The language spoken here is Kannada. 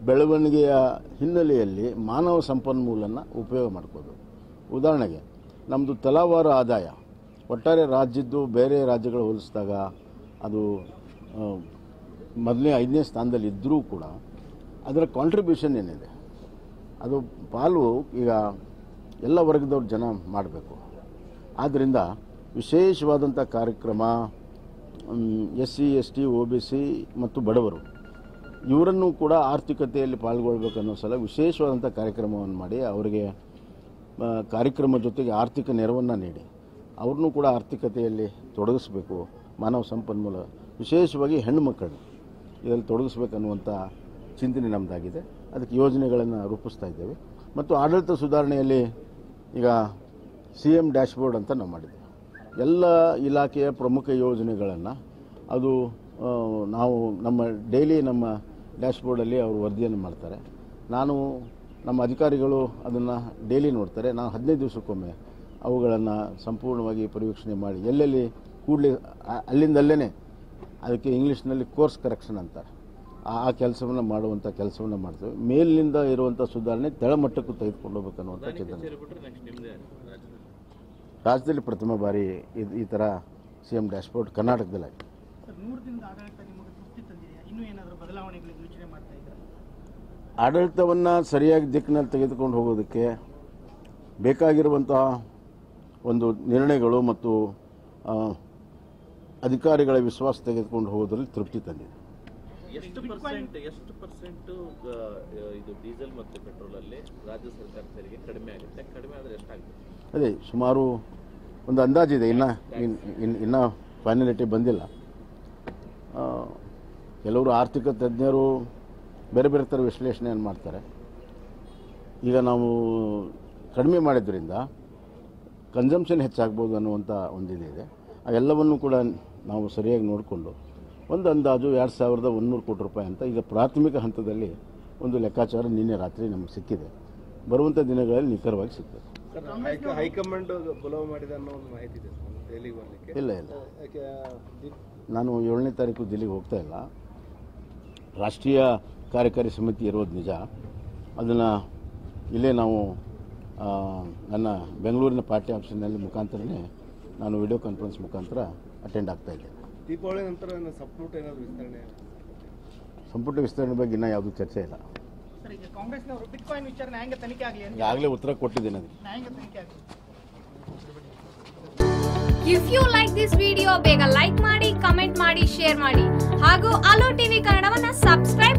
ಬೆಳವಣಿಗೆಯ ಹಿನ್ನೆಲೆಯಲ್ಲಿ ಮಾನವ ಸಂಪನ್ಮೂಲನ ಉಪಯೋಗ ಮಾಡ್ಕೋದು ಉದಾಹರಣೆಗೆ ನಮ್ಮದು ತಲಾವಾರು ಆದಾಯ ಒಟ್ಟಾರೆ ರಾಜ್ಯದ್ದು ಬೇರೆ ರಾಜ್ಯಗಳು ಹೋಲಿಸಿದಾಗ ಅದು ಆ, ಮೊದಲನೇ ಐದನೇ ಸ್ಥಾನದಲ್ಲಿ ಇದ್ದರೂ ಕೂಡ ಅದರ ಕಾಂಟ್ರಿಬ್ಯೂಷನ್ ಏನಿದೆ ಅದು ಪಾಲು ಈಗ ಎಲ್ಲ ವರ್ಗದವ್ರ ಜನ ಮಾಡಬೇಕು ಆದ್ದರಿಂದ ವಿಶೇಷವಾದಂಥ ಕಾರ್ಯಕ್ರಮ S C S T O B C ಮತ್ತು ಬಡವರು ಇವರನ್ನು ಕೂಡ ಆರ್ಥಿಕತೆಯಲ್ಲಿ ಪಾಲ್ಗೊಳ್ಬೇಕು ಅನ್ನೋ ಸಲ ವಿಶೇಷವಾದಂಥ ಕಾರ್ಯಕ್ರಮವನ್ನು ಮಾಡಿ ಅವರಿಗೆ ಆ, ಕಾರ್ಯಕ್ರಮ ಜೊತೆಗೆ ಆರ್ಥಿಕ ನೆರವನ್ನು ನೀಡಿ ಅವ್ರನ್ನೂ ಕೂಡ ಆರ್ಥಿಕತೆಯಲ್ಲಿ ತೊಡಗಿಸ್ಬೇಕು ಮಾನವ ಸಂಪನ್ಮೂಲ ವಿಶೇಷವಾಗಿ ಹೆಣ್ಣು ಮಕ್ಕಳು ಇದರಲ್ಲಿ ತೊಡಗಿಸ್ಬೇಕನ್ನುವಂಥ ಚಿಂತನೆ ನಮ್ಮದಾಗಿದೆ ಅದಕ್ಕೆ ಯೋಜನೆಗಳನ್ನು ರೂಪಿಸ್ತಾ ಇದ್ದೇವೆ ಮತ್ತು ಆಡಳಿತ ಸುಧಾರಣೆಯಲ್ಲಿ ಈಗ ಸಿ ಎಮ್ ಡ್ಯಾಶ್ಬೋರ್ಡ್ ಅಂತ ನಾವು ಮಾಡಿದ್ದೇವೆ ಎಲ್ಲ ಇಲಾಖೆಯ ಪ್ರಮುಖ ಯೋಜನೆಗಳನ್ನು ಅದು ಆ, ನಾವು ನಮ್ಮ ಡೈಲಿ ನಮ್ಮ ಡ್ಯಾಶ್ಬೋರ್ಡಲ್ಲಿ ಅವರು ವರದಿಯನ್ನು ಮಾಡ್ತಾರೆ ನಾನು ನಮ್ಮ ಅಧಿಕಾರಿಗಳು ಅದನ್ನು ಡೈಲಿ ನೋಡ್ತಾರೆ ನಾನು ಹದಿನೈದು ದಿವಸಕ್ಕೊಮ್ಮೆ ಅವುಗಳನ್ನು ಸಂಪೂರ್ಣವಾಗಿ ಪರಿವೀಕ್ಷಣೆ ಮಾಡಿ ಎಲ್ಲೆಲ್ಲಿ ಕೂಡಲೇ ಅಲ್ಲಿಂದಲ್ಲೇ ಅದಕ್ಕೆ ಇಂಗ್ಲೀಷ್ನಲ್ಲಿ ಕೋರ್ಸ್ ಕರೆಕ್ಷನ್ ಅಂತಾರೆ ಆ ಆ ಕೆಲಸವನ್ನು ಮಾಡುವಂಥ ಕೆಲಸವನ್ನು ಮಾಡ್ತೇವೆ ಮೇಲಿನಿಂದ ಇರುವಂಥ ಸುಧಾರಣೆ ತೆಳಮಟ್ಟಕ್ಕೂ ತೆಗೆದುಕೊಂಡು ಹೋಗ್ಬೇಕನ್ನುವಂಥ ಚಿಂತನೆ ಕಚೇರಿ ಬಿಟ್ಟರೆ ನೆಕ್ಸ್ಟ್ ನಿಮ್ಮದೇ ರಾಜ್ಯದಲ್ಲಿ ರಾಜ್ಯದಲ್ಲಿ ಪ್ರಥಮ ಬಾರಿ ಇದು ಈ ಥರ ಸಿ ಎಮ್ ಡ್ಯಾಶ್ಬೋರ್ಡ್ ಕರ್ನಾಟಕದಲ್ಲಿ ಆಗಿದೆ ಸರ್ ನೂರು ದಿನದ ಆಡಳಿತ ನಿಮಗೆ ತೃಪ್ತಿ ತಂದಿದೆಯಾ ಇನ್ನೂ ಏನಾದರೂ ಬದಲಾವಣೆಗಳಿಗೆ ಯೋಚನೆ ಮಾಡ್ತಾ ಇದ್ದಾರೆ ಆಡಳಿತವನ್ನು ಸರಿಯಾಗಿ ದಿಕ್ಕಿನಲ್ಲಿ ತೆಗೆದುಕೊಂಡು ಹೋಗೋದಕ್ಕೆ ಬೇಕಾಗಿರುವಂತಹ ಒಂದು ನಿರ್ಣಯಗಳು ಮತ್ತು ಆ, ಅಧಿಕಾರಿಗಳ ವಿಶ್ವಾಸ ತೆಗೆದುಕೊಂಡು ಹೋಗೋದ್ರಲ್ಲಿ ತೃಪ್ತಿ ತಂದಿದೆ ಎಷ್ಟು ಪರ್ಸೆಂಟ್ ಎಷ್ಟು ಪರ್ಸೆಂಟ್ ಇದು ಡೀಸೆಲ್ ಮತ್ತು ಪೆಟ್ರೋಲ್ ಅಲ್ಲಿ ರಾಜ್ಯ ಸರ್ಕಾರ ತೆರಿಗೆ ಕಡಿಮೆ ಆಗುತ್ತೆ ಕಡಿಮೆ ಆದ್ರೆ ಎಷ್ಟಾಗುತ್ತೆ ಅದೇ ಸುಮಾರು ಒಂದು ಅಂದಾಜಿದೆ ಇನ್ನು ಇನ್ನು ಇನ್ನೂ ಫೈನಲಿಟಿ ಬಂದಿಲ್ಲ ಆ, ಕೆಲವರು ಆರ್ಥಿಕ ತಜ್ಞರು ಬೇರೆ ಬೇರೆ ಥರ ವಿಶ್ಲೇಷಣೆಯನ್ನು ಮಾಡ್ತಾರೆ ಈಗ ನಾವು ಕಡಿಮೆ ಮಾಡಿದ್ರಿಂದ ಕನ್ಸಂಪ್ಷನ್ ಹೆಚ್ಚಾಗ್ಬೋದು ಅನ್ನುವಂಥ ಒಂದು ಇದಿದೆ ಆ ಎಲ್ಲವನ್ನು ಕೂಡ ನಾವು ಸರಿಯಾಗಿ ನೋಡಿಕೊಂಡು ಒಂದು ಅಂದಾಜು ಎರಡು ಸಾವಿರದ ಒಂದೂರು ಕೋಟಿ ರೂಪಾಯಿ ಅಂತ ಈಗ ಪ್ರಾಥಮಿಕ ಹಂತದಲ್ಲಿ ಒಂದು ಲೆಕ್ಕಾಚಾರ ನಿನ್ನೆ ರಾತ್ರಿ ನಮಗೆ ಸಿಕ್ಕಿದೆ ಬರುವಂಥ ದಿನಗಳಲ್ಲಿ ನಿಖರವಾಗಿ ಸಿಗ್ತದೆ ಸರ್ ಹೈಕ- ಹೈಕಮಾಂಡ್ ಬುಲಾವ್ ಮಾಡಿದೆ ಅನ್ನೋ ಒಂದು ಮಾಹಿತಿ ಇದೆ ಸರ್ ದೆಹಲಿಗೆ ಬರ್ಲಿಕ್ಕೆ ಇಲ್ಲ ಇಲ್ಲ ಯಾಕೆ ದಿ- ನಾನು ಏಳನೇ ತಾರೀಕು ದಿಲ್ಲಿಗೆ ಹೋಗ್ತಾ ಇಲ್ಲ ರಾಷ್ಟ್ರೀಯ ಕಾರ್ಯಕಾರಿ ಸಮಿತಿ ಇರೋದು ನಿಜ ಅದನ್ನು ಇಲ್ಲೇ ನಾವು ಆ, ನನ್ನ ಬೆಂಗಳೂರಿನ ಪಾರ್ಟಿ ಆಫೀಸಿನಲ್ಲಿ ಮುಖಾಂತರನೇ ನಾನು ವಿಡಿಯೋ ಕಾನ್ಫರೆನ್ಸ್ ಮುಖಾಂತರ ಅಟೆಂಡ್ ಆಗ್ತಾ ಇದ್ದೇನೆ ದೀಪಾವಳಿ ನಂತರ ಏನು ಸಂಪುಟ ಏನಾದರೂ ವಿಸ್ತರಣೆ ಸಂಪುಟ ವಿಸ್ತರಣೆ ಬಗ್ಗೆ ಇನ್ನೂ ಯಾವುದೂ ಚರ್ಚೆ ಇಲ್ಲ ಸರ್ ಈಗ ಕಾಂಗ್ರೆಸ್ನವರು ಬಿಟ್ ಕಾಯಿನ್ ವಿಚಾರ ನ್ಯಾಯಾಂಗ ತನಿಖೆ ಆಗಲಿ ಅಂತ ಈಗಾಗಲೇ ಉತ್ತರ ಕೊಟ್ಟಿದ್ದೇನೆ ಅದಕ್ಕೆ ನ್ಯಾಯಾಂಗ ತನಿಖೆ ಆಗಲಿ if you like this video ಬೇಗ ಲೈಕ್ ಮಾಡಿ ಕಮೆಂಟ್ ಮಾಡಿ ಶೇರ್ ಮಾಡಿ ಹಾಗೂ ಅಲೋ ಟಿವಿ ಕನ್ನಡವನ್ನ ಸಬ್ಸ್ಕ್ರೈಬ್